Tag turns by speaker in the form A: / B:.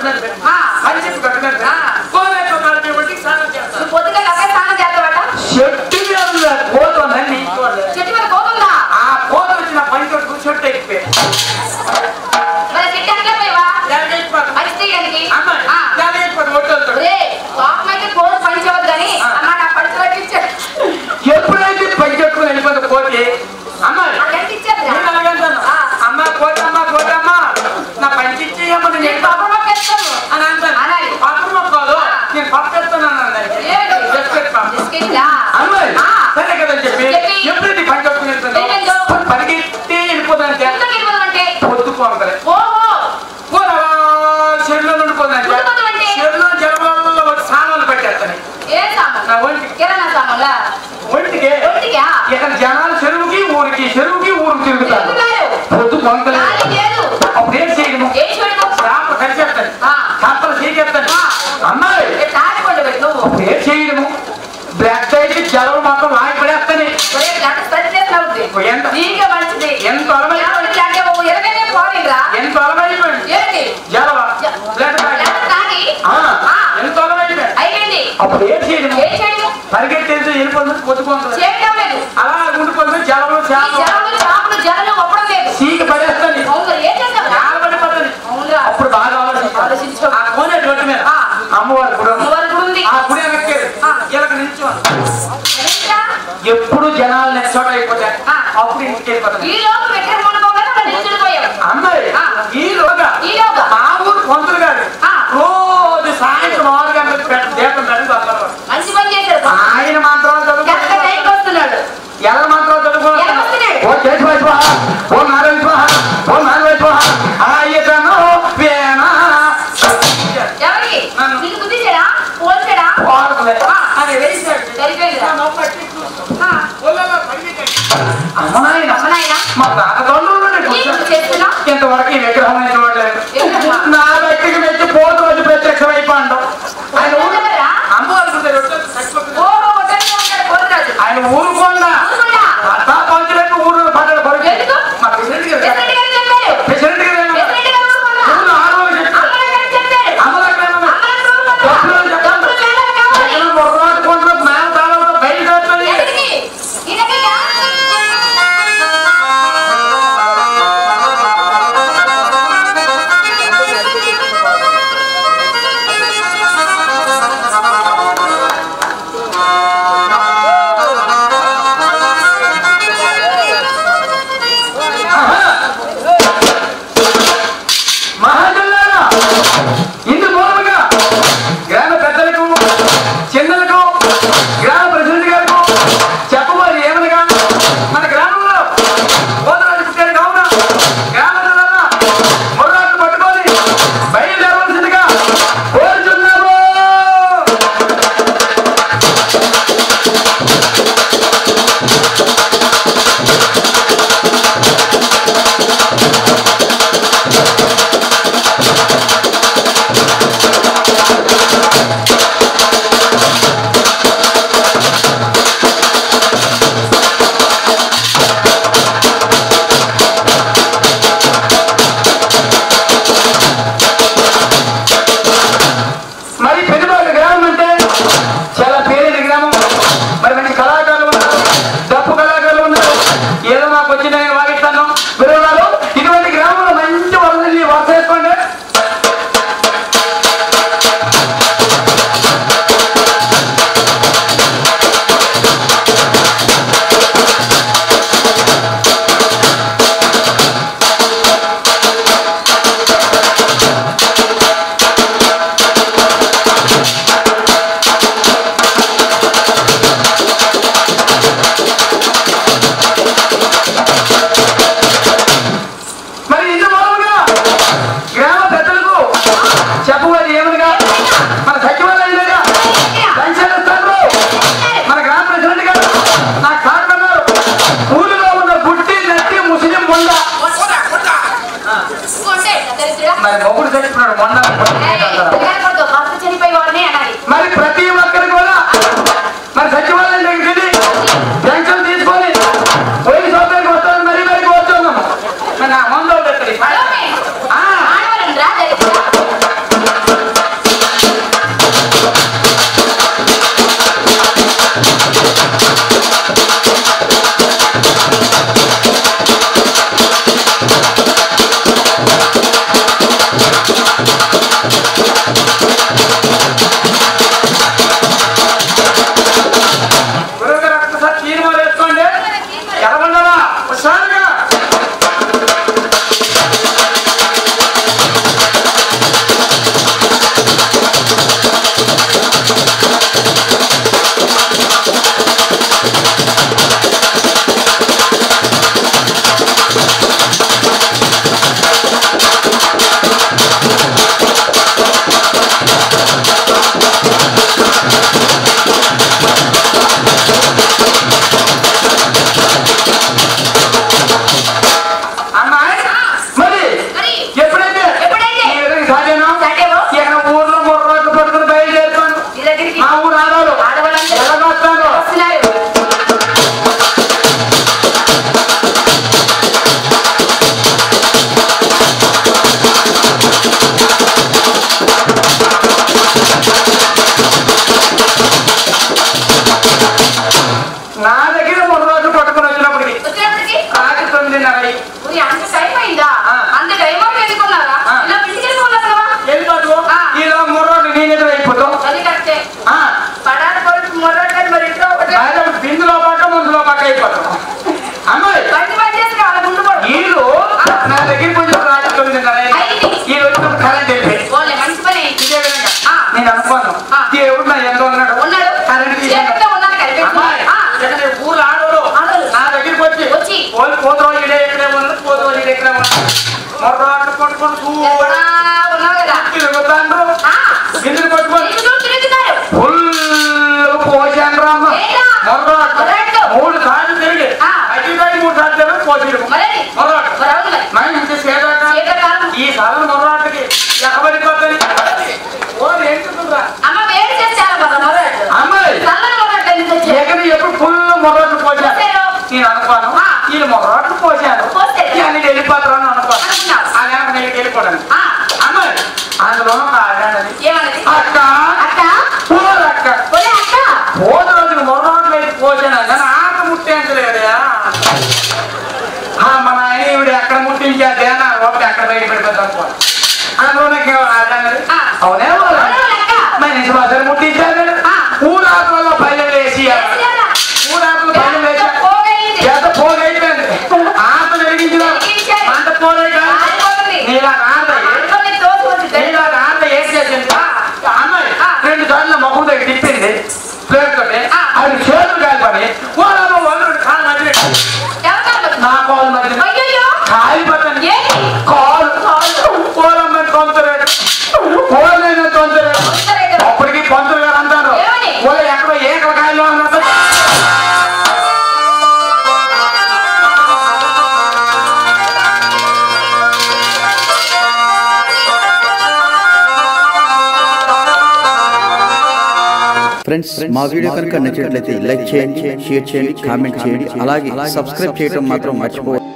A: మీద పెట్టు.
B: ఆ.
A: పని చెప్పి గట్టు మీద పెట్టు.
B: ఆ.
A: కోవేట నలభై ఒకటికి స్నానం చేస్తాను.
B: నువ్వు పొద్దుగా అవే స్నానం చేస్తావట
A: చెట్టు మీద ఉన్న కోత ఉందని నీకు చూడలేదు.
B: చెట్టు మీద కోతుందా
A: ఆ కోత వచ్చిన పని కొట్టుకు చెట్టు ఎక్కిపోయి
B: మరి చెట్టు ఎక్కడ పోయావా
A: ఎలాగైపోతుంది?
B: మంచి తీయడానికి
A: అమ్మ,
B: ఆ.
A: ఎలాగైపోతుంది? ఒట్టొద్దు.
B: ఒరే పాపం అయితే కోత పని చేయవద్దు కానీ
A: ఆ.
B: అమ్మ నా పట్టు పట్టించాడు
A: ఎప్పుడైతే పని చెట్టుకుని వెళ్ళిపోతుంది కోతి అమ్మాయి
B: నాకెంత ఇచ్చారు
A: నేను అలాగంటాను
B: ఆ.
A: అమ్మ కోటమ్మ కోటమ్మ నా పంచి ఇచ్చేయమ్మని
B: నేను
A: నేను
B: పాపం పట్టేస్తాను
A: అని అంటాను
B: అనాలి.
A: పాపం మొక్కలు
B: ఆ.
A: నేను పంపిస్తున్నాను అన్నది
B: ఏంటి?
A: బిస్కెట్ పంప.
B: బిస్కెట్లా?
A: అమ్మాయి
B: ఆ.
A: సరే కదా చెప్పి
B: చెప్పి.
A: ఎప్పుడైతే పని చెట్టుకుని వెళ్తుందో
B: వెళ్ళిందో.
A: పరిగెత్తి వెళ్ళిపోదంటే
B: ఎందుకు వెళ్ళిపోదామంటే?
A: పొద్దు పోగలే
B: ఓహో
A: పోనవా చెరులో నుండిపోదంటే
B: ఉండిపోదామంటే?
A: చెరులో జలవలలో వచ్చి సామాన్లు పెట్టేస్తాయి
B: ఏ సామాన్
A: నా ఒంటికి
B: కిరాణా సామాన్లా
A: ఒంటికి
B: ఒంటికా
A: ఇక్కడ జనాలు చెరువుకి ఊరికి చెరువుకి ఊరికి తిరుగుతారు
B: తిరుగుతారు.
A: పొద్దు పొంగలే
B: ఖాళీ లేదు
A: అప్పుడు ఏం చేయడము
B: ఏం చేయడం
A: చేప కలిసేస్తాను
B: ఆ.
A: చేపలు చేసేస్తాను
B: ఆ.
A: అమ్మాయి
B: ఏ తాటిపండు పెట్టు నువ్వు
A: అప్పుడు ఏం చేయడము బ్లాక్ అయితే జలం మాత్రం లాగి పడేస్తాను
B: ఒరే గంట సరి చేసినవుద్ది
A: ఎంత
B: నీకే మంచిది
A: ఎంత అలవై-
B: ఏమంటే అంటే ఓ ఇరవైనే పోయిందిరా
A: ఎంత అలవైపోయింది
B: ఏంటి
A: జలవ బ్లడ్
B: లేకపోతే తాగి
A: ఆ,
B: ఆ.
A: ఎంత అలవైపోయింది
B: అయిపోయింది
A: అప్పుడు ఏం చేయడము
B: ఏం చేయడం
A: పరిగెత్తేసి వెళ్ళిపోతుంది పొద్దుపోతుంది
B: చేయడం లేదు
A: అలా ఉండిపోతుంది జలంలో
B: ఈ
A: చేప
B: జలములు చేపలు జలలు ఒప్పడం లేదు
A: చీక పడేస్తుంది
B: అవును మరి ఏం చేస్తావురా
A: చాలా పడిపోతుంది
B: అవునురా
A: అప్పుడు బాగా ఆలోచించాలి
B: ఆలోచించు.
A: ఆ కోనే రోడ్డు మీద
B: ఆ.
A: అమ్మవారి గుడి ఉంది.
B: అమ్మవారి గుడి ఉంది.
A: ఆ గుడి వెనక్కేది
B: ఆ.
A: ఇలాగ నిల్చో
B: ఏంట్రా?
A: ఎప్పుడు జనాలు నెచ్చోట అయిపోతాయి
B: ఆ.
A: అప్పుడు ఇంటికి వెళ్ళిపోతాయి
B: ఈ లోపు పెట్టే మునుకోగానే మనం నిల్చుడిపోయాం
A: అమ్మాయి
B: ఆ.
A: ఈలోగా
B: ఈలోగా.
A: మా ఊరు పంతులు గారు
B: ఆ.
A: రోజు సాయంత్రం ఆరు గంటలకు పెట్ట దీపం పెట్టి వస్తారు.
B: మంచి పని చేశారు
A: ఆయన మంత్రాలు
B: ఎంత
A: చదువుకుంటున్నారు
B: టైంకి వస్తున్నాడు
A: ఎలా మంత్రాలు చదువుకుంటున్నారు
B: ఎలా వస్తున్నాడు?
A: ఓ కేశవ స్వాహ ఓ నారాయణ స్వాహ ఓ నారాయణ స్వాహ ఆయతను వేణ
B: ఎవరికి
A: నన్ను.
B: నీకు గుద్దించాడా పోల్చాడా
A: వాడుకులే.
B: ఆ.
A: అది వేసాడు.
B: సరిపోయిందిరా
A: నా మొక్క పట్టి చూడు.
B: ఆ.
A: ఒళ్ళలో పరిగెత్తాడు. అమ్మాయి
B: అమ్మ నాయనా
A: మా నాన్నదోళ్ళు
B: ఏం చేస్తున్నా
A: ఇంతవరకు ఈ విగ్రహం నేను చూడలేదు
B: విగ్రహమా?
A: నా వ్యక్తికి మెచ్చి పోతు వచ్చి ప్రత్యక్షమైపోండు ఆయన ఊరు
B: ఎవరా?
A: అమ్మవారు చచ్చిపోతుంది
B: ఓహో వడ్డీ ఉంటాడు పోతురాజు
A: ఆయన ఊరుకోండా
B: ఊరుకోండా?
A: అత్తా పంచులకు ఊరు పడ్డాడు పరుగు
B: ఎందుకు?
A: మా ప్రెసిడెంట్ గారు
B: ప్రెసిడెంట్ గారు చెప్పారు
A: ప్రెసిడెంట్ గారు ఏమన్నారు?
B: ప్రెసిడెంట్ గారు ఊరుకోండా?
A: ఊరు ఆడవాళ్ళు చెప్పారు.
B: అమ్మగారు గారు చెప్పారు
A: అమ్మగారు ఏమన్నారు?
B: అమ్మగారు ఊరుకోండా?
A: డబ్బులు చెప్పాలి.
B: డబ్బులు మేళం కావాలి.
A: ఎక్కడ మొర్రాటుకుంటున్నారు, మేమ తాళంలో బయలుదేరుతుంది.
B: ఎక్కడికి? ఈ దగ్గరికా?
A: ఆహా. మహాజనులారా, ఇందు మూలముగా గ్రామ పెద్దలకు చిన్నలకు గ్రామ ప్రెసిడెంట్ గారికి చెప్పబోయేది ఏమనగా మన గ్రామంలో పోతరాజు పుట్టారు కావున గ్రామంలో మొర్రాట్లు పట్టుకొని బయలుదేరవలసిందిగా కోరుచున్నాము మరి పెద్దబాగ గ్రామం అంటే చాలా పేరైన గ్రామం మరి మంచి కళాకారులు ఉన్నారు డప్పు కళాకారులు ఉన్నారు ఏదో మాకు వచ్చిన నేను వాగిస్తాను గురువుగారు ఇటువంటి గ్రామంలో మంచి వరదల్ని వరుస వేసుకోండి మరి ఇందు మూలముగా గ్రామ పెద్దలకు చెప్పబోయేది ఏమనగా మన సచివాలయం దగ్గర పెన్షన్ ఇస్తారు మన గ్రామ ప్రెసిడెంట్ గారు నా కారు అన్నారు ఊరిలో ఉన్న గుట్టి నట్టి ముస్లిం మొండ
B: ఉంటే, దరిద్రుడా.
A: మరి మొగుడు చచ్చిపోయాడు మొండ
B: ఏయ్, తిరగకూడదు. భర్త చనిపోయి వాడిని అనాలి
A: మరి ప్రతి ఒక్కరు కూడా మరి సచివాలయం దగ్గరికి వెళ్ళి పెన్షన్ తీసుకొని పోయి సౌకర్యం వస్తాను మరి మరి వస్తున్నాము మరి నా మందు ఒకటి
B: ఏమి? ఆడవాళ్ళని రా, దరిద్రుడా.
A: పట్టుకొని చూ-
B: ఎక్కడా ఉన్నావు కదా
A: తిరుగుతాండ్రు
B: ఆ,
A: బిందులు పట్టుకొని
B: నీకు చూడు తిరుగుతున్నారు
A: ఫుల్ పోసాను రామ్మ
B: ఏంటా?
A: మొర్రాట్లు.
B: మొర్రాట్లు.
A: మూడు సార్లు తిరిగి
B: ఆ.
A: అగ్గికాయ మూడు సార్లు తిరిగి పోసిరు
B: మరేది?
A: మొర్రాట్లు.
B: మరి అవును మరి.
A: మంచి సేదక
B: శీతాకాలం.
A: ఈ సార్లు మొర్రాట్లకి ఎక్కబడిపోతుంది ఓ ఏంటుందా
B: అమ్మ వేడి చేసి చాలా బాగా మొదలెట్టు.
A: అమ్మాయి
B: చల్లని మొదలెట్టు ఎందుకు వచ్చావు?
A: ఎక్కడ ఎప్పుడు ఫుల్ మొర్రాట్లు పోసాను
B: పోసారు.
A: నేను అనుకోను
B: ఆ.
A: వీళ్ళు మొర్రాట్లు పోసాను
B: పోసారు.
A: ఇవన్నీ వెళ్ళిపోతారని అనుకోను
B: అనుకున్నావు.
A: ఆ వెనక నేను వెళ్ళిపోవడానికి
B: ఆ,
A: అమ్మాయి అందులో ఒక ఆడానది
B: ఏమన్నది?
A: అక్క
B: అక్క
A: పూలక్క
B: ఒరే అక్క
A: పోత రోజులు మొర్రాట్లు వేసి పోసాను కానీ ఆట ముట్టేంచలేదా మన ఆయన ఇవిడ ఎక్కడ ముట్టించేదే నా ఒకటి అక్కడ బయట పెడిపోతాం అనుకో అందులో నాకు ఆడానది
B: ఆ.
A: అవునే
B: అవును అక్క.
A: మనిషి మాత్రం ముట్టించాడు
B: ఆ.
A: ఊరాకులలో పల్లెలు వేసి
B: వేసియాలా?
A: ఊరాకులు పల్లెలు వేసి
B: ఎంత పోగైంది.
A: ఎంత పోగైపోయింది ఆత వెలిగించిన
B: వెలిగించాడు.
A: అంత పోలే
B: ఆరిపోతుంది.
A: నీలా ఆడతాయి
B: అనుకోని తోసి వచ్చింది.
A: నీలా ఆడ ఏం చేసింది అమ్మాయి
B: ఆ.
A: రెండు సార్లు మొహం దగ్గర తిప్పింది ప్లేట్ తోటి
B: ఆ.
A: అది చేతులు కాలిపడి వాళ్ళ వాళ్ళు కాలు మధ్య
B: ఎవరు కాదు?
A: నా కాలు మధ్య
B: అయ్యయ్యో.
A: కాలిపోతుంది
B: ఏంటి?
A: కాలు కోలమ్మ తొందరలేదు కోలైన తొందరలేదు
B: వస్తలేదు.
A: అప్పటికి పంతులు గారు అంటారు
B: ఏమని?
A: ఓ ఎక్కడ ఏకలకాయలు అన్నట్టు
C: ఫ్రెండ్స్ మా వీడియో కనుక నచ్చినట్లయితే లైక్ చేయండి షేర్ చేయండి కామెంట్ చేయండి అలాగే సబ్స్క్రైబ్ చేయడం మాత్రం మర్చిపోవద్దు